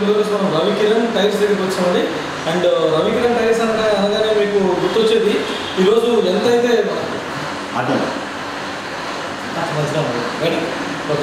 రోజు మనం రవి కిరణ్ టైర్స్ దగ్గరికి వచ్చామండి అండ్ రవి కిరణ్ టైర్స్ అనగా అనగానే మీకు గుర్తొచ్చేది ఈరోజు ఎంత అయితే అదే okay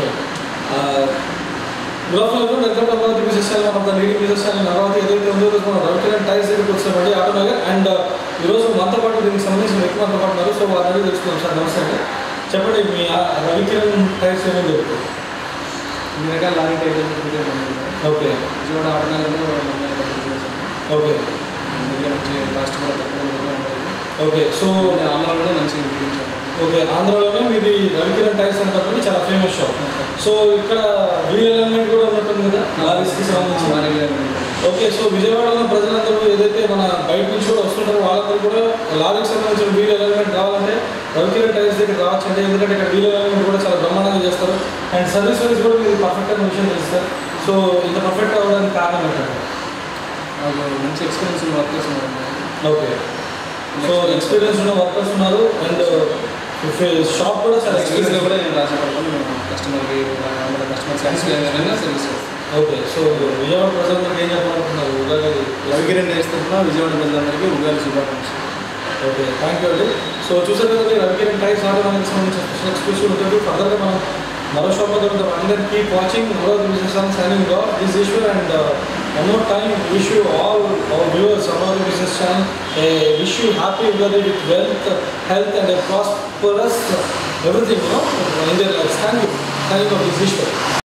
good afternoon welcome to Amaravati business channel మన లీడింగ్ బిజినెస్ ఛానల్ అమరావతి ఏదైతే ఉందో ఈరోజు మనం రవి కిరణ్ టైర్స్ దగ్గరికి వచ్చామండి ఆటోనగర్ అండ్ ఈరోజు మనతో పాటు దీనికి సంబంధించిన వ్యక్తి మనతో పాటు ఉన్నారు సో వారిని తెలుసుకుందాం సార్ నమస్తే అండి చెప్పండి మీ ఆ రవి కిరణ్ టైర్స్ ఏమేమి దొరుకుతాయి ఇన్ని రకాల లారీ టైర్లు దొరుకుతాయి మన దగ్గర. ఓకే విజయవాడ ఆటనగర్లో మన దగ్గర దొరుకుతాయి. ఓకే మన దగ్గర మంచి కాస్ట్ కూడా తక్కువ రేట్లో ఉంటుంది. ఓకే సో మళ్ళీ ఆంధ్రాలో కూడా మంచిగా విక్రయించాము. ఓకే ఆంధ్రాలోనే మీది రవికిరణ్ టైర్స్ అంటారు చాలా ఫేమస్ షాప్ సో ఇక్కడ వీల్ ఎలిమెంట్ కూడా ఉన్నట్టుంది కదా లారీస్కి సంబంధించి లారీలు ఏమి ఉండవు. ఓకే సో విజయవాడలో ప్రజలందరూ ఏదైతే మన బయట నుంచి కూడా వస్తుంటారో వాళ్ళందరూ కూడా లారీకి సంబంధించిన వీల్ ఎలిమెంట్ కావాలంటే రవికిరణ్ టైర్స్ దగ్గర రావచ్చండి ఎందుకంటే ఇక్కడ వీల్ ఎలిమెంట్ కూడా చాలా బ్రహ్మాండంగా చేస్తారు అండ్ సర్వీస్ వైజ్ కూడా మీరు పర్ఫెక్ట్ అనే విషయం తెలుస్తారు సో ఇంత పర్ఫెక్ట్ అవ్వడానికి కారణం ఏంటంటే నాకు మంచి ఎక్స్పీరియన్స్ ఉన్న వర్కర్స్ ఉన్నారు ఓకే సో ఎక్స్పీరియన్స్ ఉన్న వర్కర్స్ ఉన్నారు అండ్ షాప్ కూడా చాలా ఎక్స్పీరియన్స్ ఎక్స్పీరియన్స్ కూడా నేను రాసేపడతాను మేము కస్టమర్కి మన కస్టమర్ సాటిస్ఫై విధంగా సర్వీస్ చేస్తాం ఓకే సో విజయవాడ ప్రజలందరికీ ఏం చెప్పాలనుకున్నారు ఉగాది రవికిరణ్ చేస్తున్నా విజయవాడ ప్రజలందరికీ ఉగాది శుభాకాంక్షలు ఓకే థ్యాంక్ యూ అండి సో చూసారు కదండి రవికిరణ్ టైర్స్ ఆడడానికి సంబంధించిన స్పెషల్ ఎక్స్క్లూసివ్ ఉంటుంది ఫర్దర్గా మనం మరో షాప్ దొరుకుతాం అందర్ keep watching Amaravati business on signing off this Eshwar and one more time wish you all our viewers Amaravati business channel wish you happy Ugadi with wealth health and prosperous everything in their life thank you thank you this Eshwar